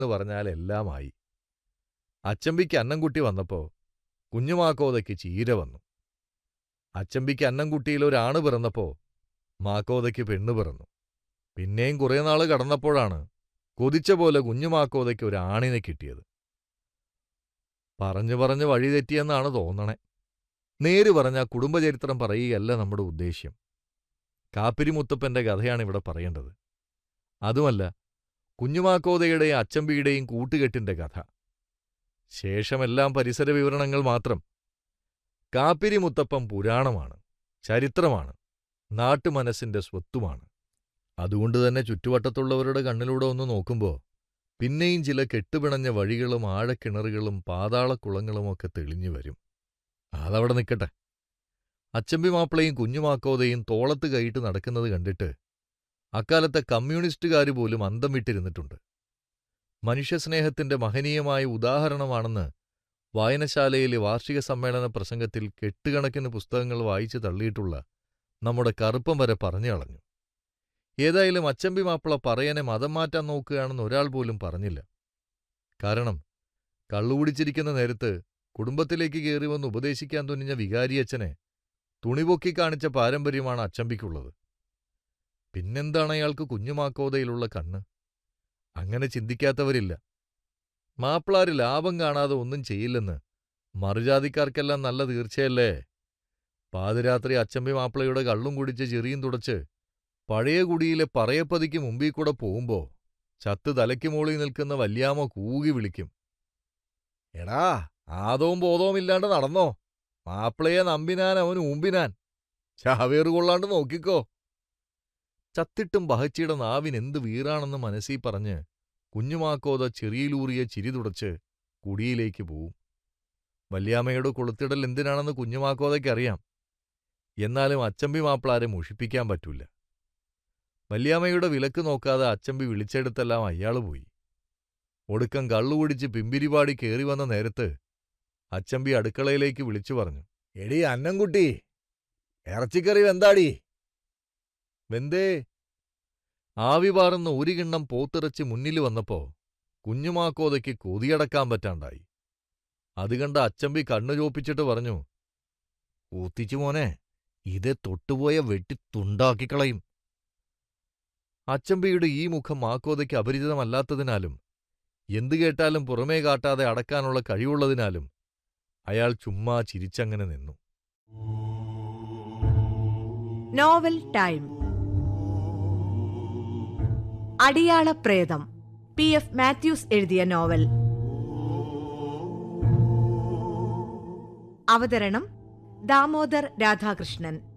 എന്ന് പറഞ്ഞാൽ എല്ലാമായി അച്ചമ്പിക്ക് അന്നംകുട്ടി വന്നപ്പോ കുഞ്ഞുമാക്കോതയ്ക്ക് ചീര വന്നു അച്ചമ്പിക്ക് അന്നംകുട്ടിയിൽ ഒരാണ് പിറന്നപ്പോ മാക്കോതയ്ക്ക് പെണ്ണ് പിറന്നു പിന്നെയും കുറേ നാള് കടന്നപ്പോഴാണ് കൊതിച്ച പോലെ കുഞ്ഞുമാക്കോതയ്ക്ക് ഒരു ആണിനെ കിട്ടിയത് പറഞ്ഞു പറഞ്ഞ് വഴിതെറ്റിയെന്നാണ് തോന്നണേ നേര് പറഞ്ഞ കുടുംബചരിത്രം പറയുകയല്ല നമ്മുടെ ഉദ്ദേശ്യം കാപ്പിരി മുത്തപ്പന്റെ കഥയാണ് ഇവിടെ പറയേണ്ടത് അതുമല്ല കുഞ്ഞുമാക്കോതയുടെയും അച്ചമ്പിയുടെയും കൂട്ടുകെട്ടിന്റെ കഥ ശേഷമെല്ലാം പരിസര വിവരണങ്ങൾ മാത്രം കാപ്പിരി മുത്തപ്പൻ പുരാണമാണ് ചരിത്രമാണ് നാട്ടുമനസ്സിന്റെ സ്വത്തുമാണ് അതുകൊണ്ട് തന്നെ ചുറ്റുവട്ടത്തുള്ളവരുടെ കണ്ണിലൂടെ ഒന്ന് നോക്കുമ്പോൾ പിന്നെയും ചില കെട്ടുപിണഞ്ഞ വഴികളും ആഴക്കിണറുകളും പാതാളക്കുളങ്ങളുമൊക്കെ തെളിഞ്ഞു വരും അതവിടെ നിൽക്കട്ടെ അച്ചമ്പി മാപ്പിളയും കുഞ്ഞുമാക്കോതയും തോളത്ത് കൈയിട്ട് നടക്കുന്നത് കണ്ടിട്ട് അക്കാലത്തെ കമ്മ്യൂണിസ്റ്റുകാർ പോലും അന്തം വിട്ടിരുന്നിട്ടുണ്ട് മനുഷ്യസ്നേഹത്തിന്റെ മഹനീയമായ ഉദാഹരണമാണെന്ന് വായനശാലയിലെ വാർഷിക സമ്മേളന പ്രസംഗത്തിൽ കെട്ടുകണക്കിന് പുസ്തകങ്ങൾ വായിച്ചു തള്ളിയിട്ടുള്ള നമ്മുടെ കറുപ്പം വരെ പറഞ്ഞു കളഞ്ഞു ഏതായാലും അച്ചമ്പി മാപ്പിള പറയനെ മതം മാറ്റാൻ നോക്കുകയാണെന്ന് ഒരാൾ പോലും പറഞ്ഞില്ല കാരണം കള്ളുകുടിച്ചിരിക്കുന്ന നേരത്ത് കുടുംബത്തിലേക്ക് കയറി വന്ന് ഉപദേശിക്കാൻ തുനിഞ്ഞ വികാരിയച്ഛനെ തുണിപൊക്കി കാണിച്ച പാരമ്പര്യമാണ് അച്ചമ്പിക്കുള്ളത് പിന്നെന്താണ് അയാൾക്ക് കുഞ്ഞുമാക്കോതയിലുള്ള കണ്ണ് അങ്ങനെ ചിന്തിക്കാത്തവരില്ല മാപ്പിളാര് ലാഭം കാണാതെ ഒന്നും ചെയ്യില്ലെന്ന് മറുജാതിക്കാർക്കെല്ലാം നല്ല തീർച്ചയല്ലേ പാതിരാത്രി അച്ചമ്പി മാപ്പിളയുടെ കള്ളും കുടിച്ച് ചെറിയും തുടച്ച് പഴയ കുടിയിലെ പറയപ്പതിക്ക് മുമ്പിൽ കൂടെ പോകുമ്പോ ചത്ത് തലയ്ക്ക് മുകളിൽ നിൽക്കുന്ന വല്യാമ്മ കൂകി വിളിക്കും എടാ ആദവും ബോധവും ഇല്ലാണ്ട് നടന്നോ മാപ്പിളയെ നമ്പിനാൻ അവൻ ഊമ്പിനാൻ ചാവേറ് കൊള്ളാണ്ട് നോക്കിക്കോ ചത്തിട്ടും ബഹച്ചിയുടെ നാവിന് എന്ത് വീറാണെന്ന് മനസ്സിൽ പറഞ്ഞ് കുഞ്ഞുമാക്കോത ചെറിയിലൂറിയ ചിരി തുടച്ച് കുടിയിലേക്ക് പോവും വല്യാമ്മയുടെ കൊളുത്തിടൽ എന്തിനാണെന്ന് കുഞ്ഞുമാക്കോതയ്ക്കറിയാം എന്നാലും അച്ചമ്പി മാപ്പിളാരെ മുഷിപ്പിക്കാൻ പറ്റൂല വല്യാമ്മയുടെ വിലക്ക് നോക്കാതെ അച്ചമ്പി വിളിച്ചെടുത്തെല്ലാം അയാള് പോയി ഒടുക്കം കള്ളുകുടിച്ച് പിമ്പിരിപാടി കേറി വന്ന നേരത്ത് അച്ചമ്പി അടുക്കളയിലേക്ക് വിളിച്ചു പറഞ്ഞു എടി അന്നംകുട്ടി ഇറച്ചിക്കറി വെന്താടി വെന്തേ ആവി പാറുന്ന ഒരു കിണ്ണം പോത്തിറച്ചി മുന്നിൽ വന്നപ്പോ കുഞ്ഞുമാക്കോതയ്ക്ക് കൊതിയടക്കാൻ പറ്റാണ്ടായി അത് കണ്ട അച്ചമ്പി കണ്ണു ചോപ്പിച്ചിട്ട് പറഞ്ഞു ഊത്തിച്ചു മോനെ ഇത് തൊട്ടുപോയ വെട്ടി തുണ്ടാക്കിക്കളയും അച്ചമ്പിയുടെ ഈ മുഖം മാക്കോതയ്ക്ക് അപരിചിതമല്ലാത്തതിനാലും എന്തു കേട്ടാലും പുറമേ കാട്ടാതെ അടക്കാനുള്ള കഴിവുള്ളതിനാലും അയാൾ ചുമ്മാ ചിരിച്ചങ്ങനെ നിന്നു നോവൽ ടൈം അടിയാള പ്രേതം പി എഫ് മാത്യൂസ് എഴുതിയ നോവൽ അവതരണം ദാമോദർ രാധാകൃഷ്ണൻ